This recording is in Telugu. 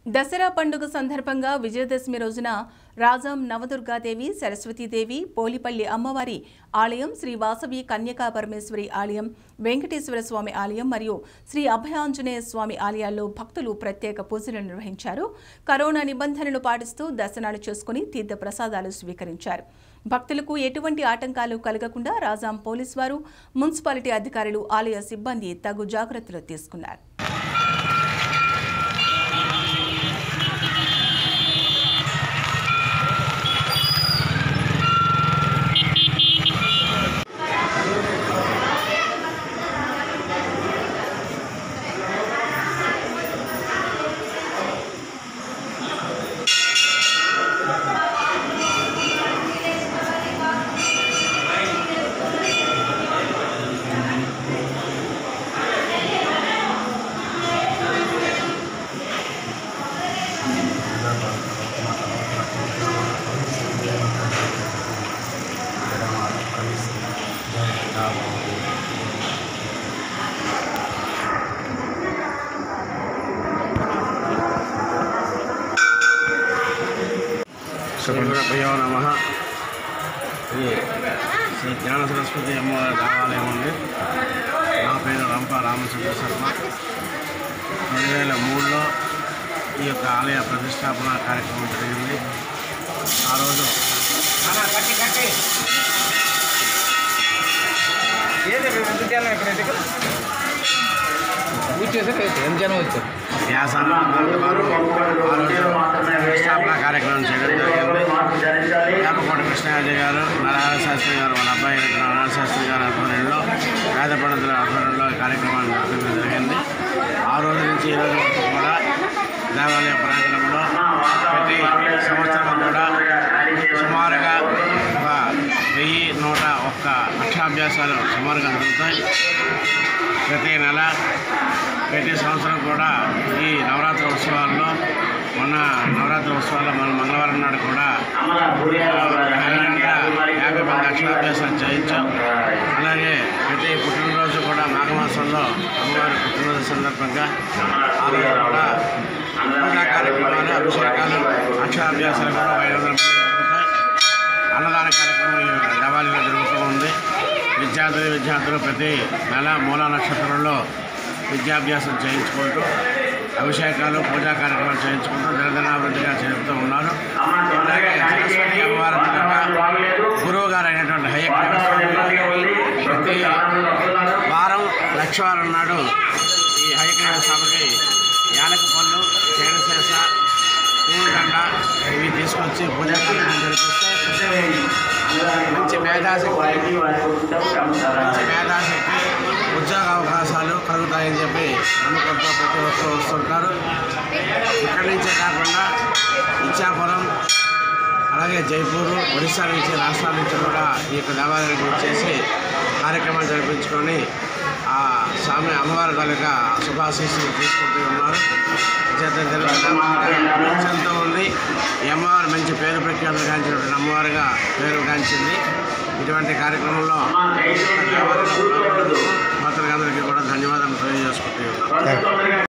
దసరా పండుగ సందర్భంగా విజయదశమి రోజున రాజాం నవదుర్గాదేవి సరస్వతీదేవి పోలిపల్లి అమ్మవారి ఆలయం శ్రీ వాసవి కన్యకా పరమేశ్వరి ఆలయం వెంకటేశ్వర స్వామి ఆలయం మరియు శ్రీ అభయాంజనేయ స్వామి ఆలయాల్లో భక్తులు ప్రత్యేక పూజలు నిర్వహించారు కరోనా నిబంధనలు పాటిస్తూ దర్శనాలు చేసుకుని తీర్థ ప్రసాదాలు స్వీకరించారు భక్తులకు ఎటువంటి ఆటంకాలు కలగకుండా రాజాం పోలీసు వారు మున్సిపాలిటీ అధికారులు ఆలయ సిబ్బంది తగు జాగ్రత్తలు తీసుకున్నారు శ్రీగురుభ్యో నమ శ్రీ శ్రీ జ్ఞాన సరస్వతి అమ్మవారి దేవాలయం ఉంది నా పేరు రంప రామచంద్ర శర్మ రెండు వేల మూడులో ఈ యొక్క ఆలయ ప్రతిష్టాపన కార్యక్రమం జరిగింది ఆ రోజు ఏం జనం వచ్చారు వ్యాసాల వారు ఆ రోజు ప్రతిష్టాపన కార్యక్రమం చేయడం జరిగింది వేపకోట కృష్ణాజీ గారు నరహర శాస్త్రి గారు వాళ్ళ అబ్బాయి నరహర శాస్త్రి గారి ఆధ్వర్యంలో వేద పండితుల ఆధ్వర్యంలో ఈ కార్యక్రమాన్ని నిర్వహించడం జరిగింది ఆ రోజు నుంచి ఈ రోజు వరకు కూడా దేవాలయ ప్రాంగణంలో ప్రతి సంవత్సరం కూడా సుమారుగా ఒక వెయ్యి నూట ఒక్క అక్షాభ్యాసాలు సుమారుగా జరుగుతాయి ప్రతి నెల ప్రతి సంవత్సరం కూడా ఈ నవరాత్రి ఉత్సవాల్లో మొన్న నవరాత్రి ఉత్సవాల్లో మన మంగళవారం నాడు కూడా ఘనంగా యాభై మంది అక్షరాభ్యాసాలు చేయించాం అలాగే ప్రతి పుట్టినరోజు కూడా మాఘమాసంలో అమ్మవారి పుట్టినరోజు సందర్భంగా ఆ రోజు కూడా పూజా కార్యక్రమాలు అభిషేకాలు అక్షరాభ్యాసాలు కూడా ఐదు వందల మంది జరుగుతాయి అన్నదాన కార్యక్రమం ఈ దేవాలయంలో జరుగుతూ ఉంది విద్యార్థులు విద్యార్థులు ప్రతి నెల మూల నక్షత్రంలో విద్యాభ్యాసం చేయించుకుంటూ అభిషేకాలు పూజా కార్యక్రమాలు చేయించుకుంటూ దినదినాభివృద్ధిగా చేరుతూ ఉన్నారు అలాగే సరస్వతి అమ్మవారి విధంగా గురువు గారు అయినటువంటి హయ్యప్ప స్వామి ప్రతి వారం లక్షవారం నాడు ఈ హైగ్రీవ స్వామికి యాలక పళ్ళు చేరశేష పూలదండ ఇవి తీసుకొచ్చి పూజా కార్యక్రమం జరిపిస్తే మంచి మేధాశక్తి మంచి మేధాశక్తి ఉద్యోగ అవకాశాలు కలుగుతాయని చెప్పి నమ్మకంతో ప్రతి ఒక్కరు వస్తుంటారు ఇక్కడి నుంచే కాకుండా ఇచ్చాపురం అలాగే జైపూర్ ఒడిశా నుంచి రాష్ట్రాల నుంచి కూడా ఈ యొక్క దేవాలయానికి వచ్చేసి కార్యక్రమాలు జరిపించుకొని ఆ స్వామి అమ్మవారి తాలూకా శుభాశీస్సులు తీసుకుంటూ ఉన్నారు చేత తెలుగుతో ఉంది ఈ అమ్మవారు మంచి పేరు ప్రఖ్యాతులు గాంచినటువంటి అమ్మవారుగా పేరు గాంచింది ఇటువంటి కార్యక్రమంలో భక్తులందరికీ కూడా ధన్యవాదాలు తెలియజేసుకుంటూ ఉన్నాను